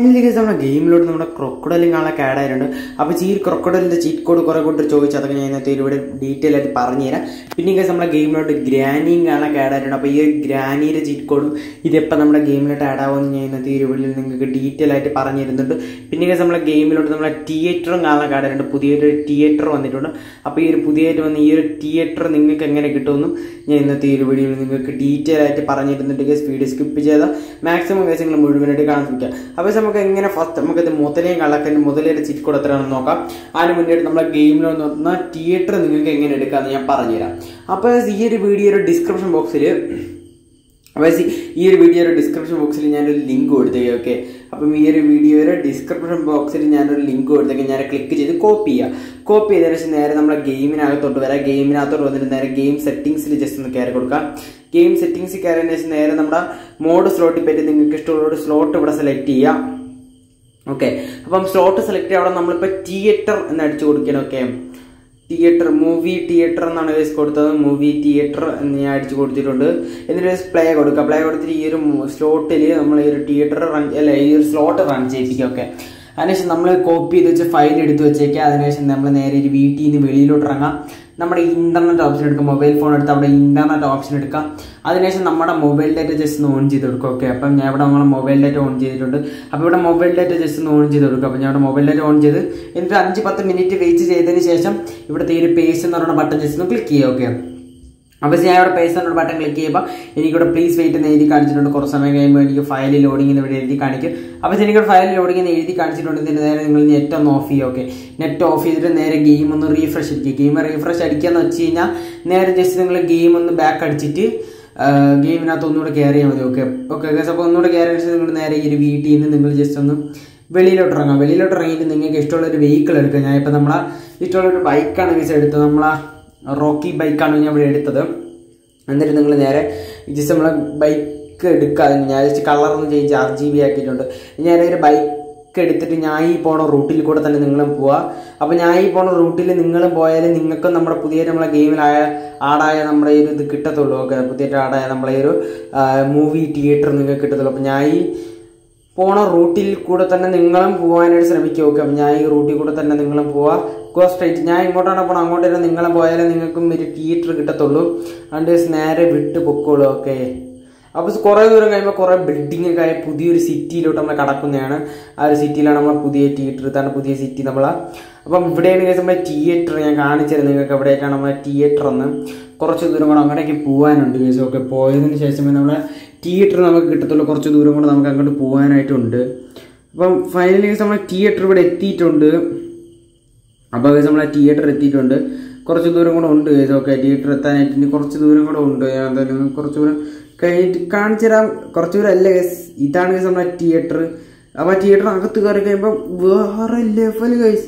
ഇതിലേക്ക് നമ്മുടെ ഗെയിമിലോട്ട് നമ്മുടെ ക്രൊക്കഡലും കാണാനൊക്കെ ആഡ് ആയിട്ടുണ്ട് അപ്പോൾ ഈ ക്രൊക്കഡലിന്റെ ചീറ്റ് കോഡ് കുറെ കൂട്ടി ചോദിച്ചു അതൊക്കെ ഞാൻ ഇന്നത്തെ ഇവിടെ ഡീറ്റെയിൽ ആയിട്ട് പറഞ്ഞുതരാം പിന്നെ guys നമ്മുടെ ഗെയിമിലോട്ട് ഗ്രാനിയും കാണാനൊക്കെ ആഡ് ആയിട്ടുണ്ട് അപ്പോൾ ഈ ഗ്രാനിയുടെ ചീറ്റ് കോഡും ഇതിപ്പോൾ നമ്മുടെ ഗെയിമിലോട്ട് ആഡ് ആവുമെന്ന് ഞാൻ ഇന്നത്തെ ഈ വീഡിയോയിൽ നിങ്ങൾക്ക് ഡീറ്റെയിൽ ആയിട്ട് പറഞ്ഞു തരുന്നുണ്ട് പിന്നെ guys നമ്മുടെ ഗെയിമിലോട്ട് നമ്മുടെ തിയേറ്ററും കാണാനൊക്കെ ആഡ് ആയിട്ടുണ്ട് പുതിയൊരു തിയേറ്റർ വന്നിട്ടുണ്ട് അപ്പോൾ ഈ ഒരു പുതിയതായിട്ട് വന്ന ഈ ഒരു തിയേറ്റർ നിങ്ങൾക്ക് എങ്ങനെ കിട്ടുമെന്നും ഞാൻ ഇന്നത്തെ ഈ ഒരു വീഡിയോയിൽ നിങ്ങൾക്ക് ഡീറ്റെയിൽ ആയിട്ട് പറഞ്ഞു തരുന്നുണ്ട് ഗസ് വീഡിയോ സ്കിപ്പ് ചെയ്താൽ മാക്സിമം കേസ് നിങ്ങൾ മുഴുവനായിട്ട് കാണാൻ ശ്രമിക്കുക അപ്പോൾ നമുക്ക് എങ്ങനെ ഫസ്റ്റ് നമുക്കത് മുതലയും കളക്കൻ്റെ മുതലയുടെ ചിറ്റ് കോഡ് എത്രയാണെന്ന് നോക്കാം അതിന് മുന്നേറ്റ് നമ്മളെ ഗെയിമിൽ വന്ന തിയേറ്റർ നിങ്ങൾക്ക് എങ്ങനെ എടുക്കാമെന്ന് ഞാൻ പറഞ്ഞുതരാം അപ്പോൾ ഈ ഒരു വീഡിയോയുടെ ഡിസ്ക്രിപ്ഷൻ ബോക്സിൽ അപ്പോൾ ഈ ഒരു വീഡിയോയുടെ ഡിസ്ക്രിപ്ഷൻ ബോക്സിൽ ഞാനൊരു ലിങ്ക് കൊടുത്തേക്കാം ഓക്കെ അപ്പം ഈ ഒരു വീഡിയോയുടെ ഡിസ്ക്രിപ്ഷൻ ബോക്സിൽ ഞാനൊരു ലിങ്ക് കൊടുത്തേക്കാം ഞാൻ ക്ലിക്ക് ചെയ്ത് കോപ്പി ചെയ്യുക കോപ്പി ചെയ്തതിന് ശേഷം നേരെ നമ്മളെ ഗെയിമിനകത്തോട്ട് വരാം ഗെയിമിനകത്തോട്ട് വന്നിട്ട് നേരെ ഗെയിം സെറ്റിംഗ്സിൽ ജസ്റ്റ് ഒന്ന് കയറി കൊടുക്കാം ഗെയിം സെറ്റിംഗ്സിൽ കയറിയതിന് ശേഷം നേരെ നമ്മുടെ മോഡ് സ്ലോട്ടിൽ പറ്റി നിങ്ങൾക്ക് ഇഷ്ടമുള്ള ഒരു സ്ലോട്ട് ഇവിടെ സെലക്ട് ചെയ്യാം ഓക്കെ അപ്പം സ്ലോട്ട് സെലക്ട് ചെയ്യുക അവിടെ നമ്മളിപ്പോൾ തിയേറ്റർ എന്ന് അടിച്ചു കൊടുക്കണം ഓക്കെ തിയേറ്റർ മൂവി തിയേറ്റർ എന്നാണ് ഗൈസ് കൊടുത്തത് മൂവി തിയേറ്റർ എന്ന് ഞാൻ അടിച്ചു കൊടുത്തിട്ടുണ്ട് എന്നിട്ട് പ്ലേ കൊടുക്കുക പ്ലേ കൊടുത്തിട്ട് ഈ ഒരു സ്ലോട്ടിൽ നമ്മൾ ഈ ഒരു തിയേറ്റർ റൺ അല്ല ഈ ഒരു സ്ലോട്ട് റൺ ചെയ്യിപ്പിക്കുക ഓക്കെ അതിനുശേഷം നമ്മൾ കോപ്പി ചെയ്ത് വെച്ച് ഫയൽ എടുത്ത് വെച്ചേക്കുക അതിനുശേഷം നമ്മൾ നേരെ ഒരു വീട്ടിൽ നിന്ന് വെളിയിലോട്ട് ഇറങ്ങാം നമ്മുടെ ഇന്റർനെറ്റ് ഓപ്ഷൻ എടുക്കുക മൊബൈൽ ഫോൺ എടുത്ത് അവിടെ ഇന്റർനെറ്റ് ഓപ്ഷൻ എടുക്കാം അതിനുശേഷം നമ്മുടെ മൊബൈൽ ഡാറ്റ ജസ്റ്റ് ഒന്ന് ഓൺ ചെയ്ത് കൊടുക്കുക ഓക്കെ അപ്പം ഞാൻ ഇവിടെ നമ്മൾ മൊബൈൽ ഡാറ്റ ഓൺ ചെയ്തിട്ടുണ്ട് അപ്പോൾ ഇവിടെ മൊബൈൽ ഡാറ്റ ജസ്റ്റ് ഒന്ന് ഓൺ ചെയ്ത് കൊടുക്കുക അപ്പോൾ ഞാൻ ഇവിടെ മൊബൈൽ ഡാറ്റ ഓൺ ചെയ്ത് എന്നിട്ട് അഞ്ച് പത്ത് മിനിറ്റ് വെയിറ്റ് ചെയ്തതിന് ശേഷം ഇവിടുത്തെ ഈ ഒരു പേസ് എന്ന് പറയുന്ന ബട്ടൺ ജസ്റ്റ് ഒന്ന് ക്ലിക്ക് ചെയ്യുക ഓക്കെ അപ്പോൾ ഞാൻ ഇവിടെ പേസ് എന്നൊരു ബട്ടൺ ക്ലിക്ക് ചെയ്യുമ്പോൾ എനിക്കിവിടെ പ്ലീസ് വെയിറ്റ് എന്ന് എഴുതി കാണിച്ചിട്ടുണ്ട് കുറച്ച് സമയം കഴിയുമ്പോൾ എനിക്ക് ഫയൽ ലോഡിംഗ് എന്ന് ഇവിടെ എഴുതി കാണിക്കും അപ്പോൾ എനിക്കിവിടെ ഫയൽ ലോഡിംഗ് എന്ന് എഴുതി കാണിച്ചിട്ടുണ്ട് ഇതിന് നേരെ നിങ്ങൾ നെറ്റ് ഒന്ന് ഓഫ് ചെയ്യുക ഓക്കെ നെറ്റ് ഓഫ് ചെയ്തിട്ട് നേരെ ഗെയിം ഒന്ന് റീഫ്രഷ് അടിക്കുക ഗെയിം റീഫ്രഷ് അടിക്കാന്ന് വെച്ച് കഴിഞ്ഞാൽ നേരെ ജസ്റ്റ് നിങ്ങൾ ഗെയിം ഒന്ന് ബാക്ക് അടിച്ചിട്ട് ഗെയിമിനകത്ത് ഒന്നുകൂടെ കയറിയാൽ മതി ഓക്കെ ഓക്കെ അപ്പോൾ ഒന്നുകൂടെ കയറിയ ശേഷം നിങ്ങൾ നേരെ ഈ ഒരു വീട്ടിൽ നിന്ന് നിങ്ങൾ ജസ്റ്റ് ഒന്ന് വെളിയിലോട്ട് ഇറങ്ങാം വെളിയിലോട്ട് ഇറങ്ങിയിട്ട് നിങ്ങൾക്ക് ഇഷ്ടമുള്ള ഒരു വെഹിക്കിൾ എടുക്കുക ഞാൻ ഇപ്പം നമ്മളെ ഇഷ്ടമുള്ള ഒരു ബൈക്കാണ് ഗീസ് എടുത്തത് നമ്മളാ റോക്കി ബൈക്കാണ് ഞാൻ ഇവിടെ എടുത്തത് എന്നിട്ട് നിങ്ങൾ നേരെ ജസ്റ്റ് നമ്മളെ ബൈക്ക് എടുക്കാതെ ഞാൻ ജസ്റ്റ് കളറൊന്നും ചേഞ്ച് ആർ ജി ബി ആക്കിയിട്ടുണ്ട് ഞാൻ ഒരു ബൈക്ക് എടുത്തിട്ട് ഞാൻ ഈ പോണ റൂട്ടിൽ കൂടെ തന്നെ നിങ്ങളും പോവുക അപ്പോൾ ഞാൻ ഈ പോണ റൂട്ടിൽ നിങ്ങളും പോയാൽ നിങ്ങൾക്കും നമ്മുടെ പുതിയ നമ്മളെ ഗെയിമിലായ ആടായ നമ്മുടെ ഈ ഒരു ഇത് കിട്ടത്തുള്ളൂ ഓക്കെ പുതിയ ആടായ നമ്മളെ ഒരു മൂവി തിയേറ്റർ നിങ്ങൾക്ക് കിട്ടത്തുള്ളൂ അപ്പോൾ ഞാൻ ഈ പോണ റൂട്ടിൽ കൂടെ തന്നെ നിങ്ങളും പോകാനായിട്ട് ശ്രമിക്കുക ഓക്കെ അപ്പം ഞാൻ ഈ റൂട്ടിൽ കൂടെ തന്നെ നിങ്ങളും പോവാ ഗോ സ്ട്രൈറ്റ് ഞാൻ ഇങ്ങോട്ടാണ് പോകണം അങ്ങോട്ട് തന്നെ നിങ്ങളും പോയാലേ നിങ്ങൾക്കും ഒരു തിയേറ്റർ കിട്ടത്തുള്ളൂ അതുകൊണ്ട് നേരെ വിട്ട് പൊക്കോളൂ ഓക്കെ അപ്പോൾ കുറേ ദൂരം കഴിയുമ്പോൾ കുറേ ബിൽഡിംഗ് ഒക്കെ ആയി പുതിയൊരു സിറ്റിയിലോട്ട് നമ്മൾ കടക്കുന്നതാണ് ആ ഒരു സിറ്റിയിലാണ് നമ്മൾ പുതിയ തിയേറ്റർ ഇതാണ് പുതിയ സിറ്റി നമ്മളെ അപ്പം ഇവിടെയാണ് നമ്മുടെ തിയേറ്റർ ഞാൻ കാണിച്ചത് നിങ്ങൾക്ക് എവിടെയൊക്കെയാണ് നമ്മുടെ തിയേറ്റർ എന്ന് കുറച്ച് ദൂരം കൂടെ അങ്ങോട്ടേക്ക് പോകാനുണ്ട് കേസ് ഓക്കെ പോയതിന് ശേഷമേ നമ്മളെ തിയേറ്റർ നമുക്ക് കിട്ടത്തുള്ളൂ കുറച്ച് ദൂരം കൂടെ നമുക്ക് അങ്ങോട്ട് പോകാനായിട്ടുണ്ട് അപ്പം ഫൈനലി നമ്മൾ തിയേറ്റർ ഇവിടെ എത്തിയിട്ടുണ്ട് അപ്പോൾ കേസ് നമ്മളെ തിയേറ്റർ എത്തിയിട്ടുണ്ട് കുറച്ച് ദൂരം കൂടെ ഉണ്ട് കേസ് ഓക്കെ തിയേറ്റർ എത്താനായിട്ട് ഇനി കുറച്ച് ദൂരം കൂടെ ഉണ്ട് ഞാൻ എന്തായാലും കുറച്ച് ദൂരം കഴിഞ്ഞിട്ട് കാണിച്ചു തരാം കുറച്ച് ദൂരം അല്ല കേസ് ഇതാണ് കേസ് നമ്മളെ തിയേറ്റർ അപ്പോൾ തിയേറ്റർ അകത്ത് കയറി കഴിയുമ്പോൾ വേറെ ലെവൽ കേസ്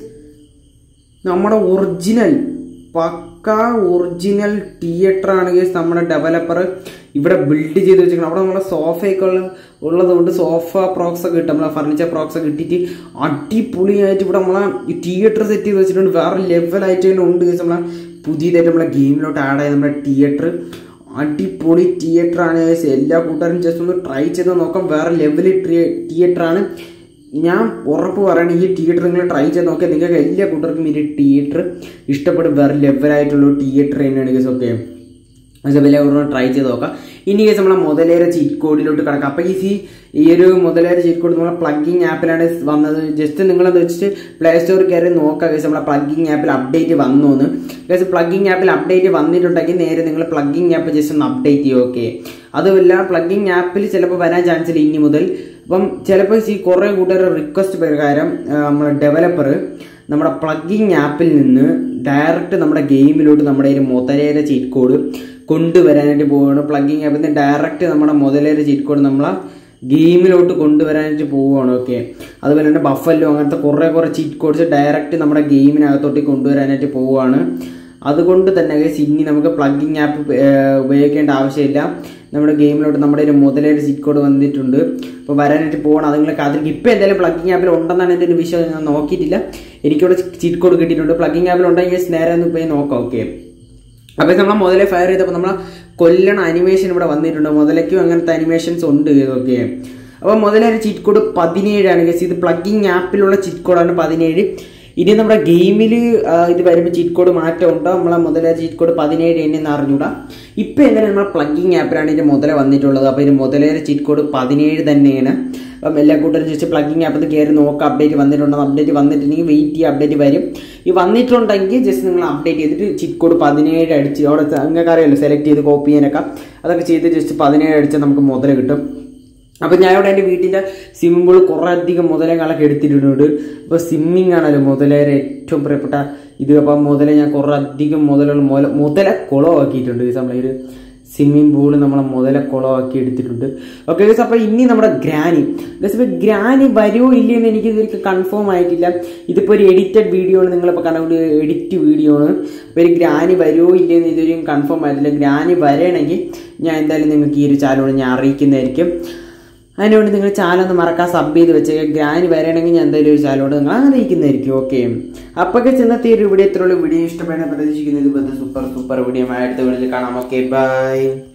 നമ്മുടെ ഒറിജിനൽ പക്ക ഒറിജിനൽ തിയേറ്റർ ആണ് കേസ് നമ്മുടെ ഡെവലപ്പർ ഇവിടെ ബിൽഡ് ചെയ്ത് വെച്ചിരിക്കണം അവിടെ നമ്മളെ സോഫയൊക്കെ ഉള്ള ഉള്ളത് കൊണ്ട് സോഫ പ്രോക്സ് ഒക്കെ കിട്ടും നമ്മളെ ഫർണിച്ചർ പ്രോക്സ് ഒക്കെ ഇട്ടിട്ട് അടിപൊളിയായിട്ട് ഇവിടെ നമ്മളെ ഈ തിയേറ്റർ സെറ്റ് ചെയ്ത് വെച്ചിട്ടുണ്ട് വേറെ ലെവലായിട്ട് തന്നെ ഉണ്ട് കേസ് നമ്മളെ പുതിയതായിട്ട് നമ്മളെ ഗെയിമിലോട്ട് ആഡ് ആയ നമ്മുടെ തിയേറ്റർ അടിപൊളി തിയേറ്റർ ആണ് കേസ് എല്ലാ കൂട്ടുകാരും ജസ്റ്റ് ഒന്ന് ട്രൈ ചെയ്ത് നോക്കാം വേറെ ലെവൽ തിയേറ്റർ ആണ് ഞാൻ ഉറപ്പ് പറയണ ഈ തിയേറ്റർ നിങ്ങൾ ട്രൈ ചെയ്ത് നോക്കിയാൽ നിങ്ങൾക്ക് എല്ലാ കൂട്ടർക്കും ഈ തിയേറ്റർ ഇഷ്ടപ്പെടും വേറെ ലെവലായിട്ടുള്ള തിയേറ്റർ തന്നെയാണ് കേസ് ഓക്കെ പക്ഷേ വില കുറവ് ട്രൈ ചെയ്ത് നോക്കാം ഇനി കേസ് നമ്മളെ മുതലേറെ ചീറ്റ് കോഡിലോട്ട് കിടക്കാം അപ്പോൾ ഈ ഈ ഒരു മുതലേറെ ചീറ്റ് കോഡ് നമ്മളെ പ്ലഗിങ് ആപ്പിലാണ് വന്നത് ജസ്റ്റ് നിങ്ങളെന്ന് വെച്ചിട്ട് പ്ലേ സ്റ്റോറിൽ കയറി നോക്കാം കേസ് നമ്മളെ പ്ലഗിങ് ആപ്പിൽ അപ്ഡേറ്റ് വന്നു എന്ന് കേസ് പ്ലഗിങ് ആപ്പിൽ അപ്ഡേറ്റ് വന്നിട്ടുണ്ടെങ്കിൽ നേരെ നിങ്ങൾ പ്ലഗിങ് ആപ്പ് ജസ്റ്റ് ഒന്ന് അപ്ഡേറ്റ് ചെയ്യുക ഓക്കെ അതുമല്ല പ്ലഗിങ് ആപ്പിൽ ചിലപ്പോൾ വരാൻ ചാൻസ് ഇല്ല ഇനി മുതൽ അപ്പം ചിലപ്പോൾ ഈ കുറേ കൂട്ടുകാരുടെ റിക്വസ്റ്റ് പ്രകാരം നമ്മുടെ ഡെവലപ്പർ നമ്മുടെ പ്ലഗിങ് ആപ്പിൽ നിന്ന് ഡയറക്റ്റ് നമ്മുടെ ഗെയിമിലോട്ട് നമ്മുടെ ഒരു മുതലേര ചീറ്റ് കോഡ് കൊണ്ടുവരാനായിട്ട് പോവുകയാണ് പ്ലഗിങ് ആപ്പിൽ നിന്ന് ഡയറക്റ്റ് നമ്മുടെ മുതലേര ചീറ്റ് കോഡ് നമ്മളെ ഗെയിമിലോട്ട് കൊണ്ടുവരാനായിട്ട് പോവുകയാണ് ഓക്കെ അതുപോലെ തന്നെ ബഫല്ലോ അങ്ങനത്തെ കുറേ കുറേ ചീറ്റ് കോഡ്സ് ഡയറക്റ്റ് നമ്മുടെ ഗെയിമിനകത്തോട്ട് കൊണ്ടുവരാനായിട്ട് പോവുകയാണ് അതുകൊണ്ട് തന്നെ ഗൈസ് ഇനി നമുക്ക് പ്ലഗിങ് ആപ്പ് ഉപയോഗിക്കേണ്ട ആവശ്യമില്ല നമ്മുടെ ഗെയിമിലോട്ട് നമ്മുടെ ഒരു മുതലൊരു ചീറ്റ് കോഡ് വന്നിട്ടുണ്ട് അപ്പോൾ വരാനായിട്ട് പോകണം അത് നിങ്ങൾ കാത്തിരിക്കും ഇപ്പോൾ എന്തായാലും പ്ലഗിങ് ആപ്പിൽ ഉണ്ടെന്നാണ് എൻ്റെ ഒരു വിഷയം ഞാൻ നോക്കിയിട്ടില്ല എനിക്കിവിടെ ചീറ്റ് കോഡ് കിട്ടിയിട്ടുണ്ട് പ്ലഗിങ് ആപ്പിൽ ഉണ്ടെങ്കിൽ നേരെ ഒന്ന് പോയി നോക്കാം ഓക്കെ അപ്പോൾ നമ്മൾ മുതലേ ഫയർ ചെയ്തപ്പോൾ നമ്മൾ കൊല്ലണ അനിമേഷൻ ഇവിടെ വന്നിട്ടുണ്ട് മുതലയ്ക്കും അങ്ങനത്തെ അനിമേഷൻസ് ഉണ്ട് ഇതൊക്കെ അപ്പോൾ മുതലൊരു ചീറ്റ് കോഡ് പതിനേഴാണ് ഗസ് ഇത് പ്ലഗിങ് ആപ്പിലുള്ള ചീറ്റ് കോഡാണ് പതിനേഴ് ഇനി നമ്മുടെ ഗെയിമിൽ ഇത് വരുമ്പോൾ ചീറ്റ് കോഡ് മാറ്റം ഉണ്ടോ നമ്മളെ മുതല ചീറ്റ് കോഡ് പതിനേഴ് എന്നെ അറിഞ്ഞൂടാ ഇപ്പം എങ്ങനെ നമ്മൾ പ്ലഗിങ് ആപ്പിലാണ് ഇതിൻ്റെ മുതല വന്നിട്ടുള്ളത് അപ്പോൾ ഇതിന് മുതലേറെ ചീറ്റ് കോഡ് പതിനേഴ് തന്നെയാണ് അപ്പം എല്ലാ കൂട്ടരും ജസ്റ്റ് പ്ലഗിങ് ആപ്പിൽ കയറി നോക്കുക അപ്ഡേറ്റ് വന്നിട്ടുണ്ടോ അപ്ഡേറ്റ് വന്നിട്ടുണ്ടെങ്കിൽ വെയിറ്റ് ചെയ്യുക അപ്ഡേറ്റ് വരും ഈ വന്നിട്ടുണ്ടെങ്കിൽ ജസ്റ്റ് നിങ്ങൾ അപ്ഡേറ്റ് ചെയ്തിട്ട് ചിറ്റ് കോഡ് പതിനേഴ് അടിച്ച് അവിടെ നിങ്ങൾക്ക് അറിയാമല്ലോ സെലക്ട് ചെയ്ത് കോപ്പി ചെയ്യാനൊക്കെ അതൊക്കെ ചെയ്ത് ജസ്റ്റ് പതിനേഴ് അടിച്ചാൽ നമുക്ക് മുതൽ കിട്ടും അപ്പം ഞാൻ ഇവിടെ എൻ്റെ വീട്ടിൻ്റെ സ്വിമ്മിംഗ് പൂൾ കുറേ അധികം മുതലങ്ങളൊക്കെ എടുത്തിട്ടുണ്ട് അപ്പോൾ സ്വിമ്മിങ് ആണല്ലോ മുതലേറെ ഏറ്റവും പ്രിയപ്പെട്ട ഇത് അപ്പം മുതല ഞാൻ കുറേ അധികം മുതലുള്ള മുതല മുതല കുളമാക്കിയിട്ടുണ്ട് നമ്മളൊരു സ്വിമ്മിംഗ് പൂൾ നമ്മളെ മുതല കുളമാക്കി എടുത്തിട്ടുണ്ട് ഓക്കെ ഗസ് അപ്പോൾ ഇനി നമ്മുടെ ഗ്രാനി ഗസ് ഇപ്പോൾ ഗ്രാനി വരുമോ ഇല്ലയെന്ന് എനിക്ക് ഇതൊരിക്കൽ കൺഫേം ആയിട്ടില്ല ഇതിപ്പോൾ ഒരു എഡിറ്റഡ് വീഡിയോ ആണ് നിങ്ങളിപ്പോൾ കണ്ടുകൊണ്ട് എഡിറ്റ് വീഡിയോ ആണ് അപ്പോൾ ഒരു ഗ്രാനി വരുമോ ഇല്ലയെന്ന് ഇതൊരു കൺഫേം ആയിട്ടില്ല ഗ്രാനി വരണമെങ്കിൽ ഞാൻ എന്തായാലും നിങ്ങൾക്ക് ഈ ഒരു ചാനലോട് ഞാൻ അറിയിക്കുന്നതായിരിക്കും അതിനുവേണ്ടി നിങ്ങൾ ചാനൽ ഒന്ന് മറക്കാൻ സബ് ചെയ്ത് വെച്ച് ഗ്രാനി വരണമെങ്കിൽ ഞാൻ എന്തായാലും ഒരു ചാനലോട് നിങ്ങൾ അറിയിക്കുന്നതായിരിക്കും ഓക്കെ അപ്പൊക്കെ ചെന്നത്തെ ഒരു വീഡിയോ ഇത്രയുള്ള വീഡിയോ ഇഷ്ടപ്പെടുന്ന പ്രതീക്ഷിക്കുന്നത് സൂപ്പർ സൂപ്പർ വീഡിയോ അടുത്ത വീഡിയോയിൽ കാണാം ഓക്കെ ബൈ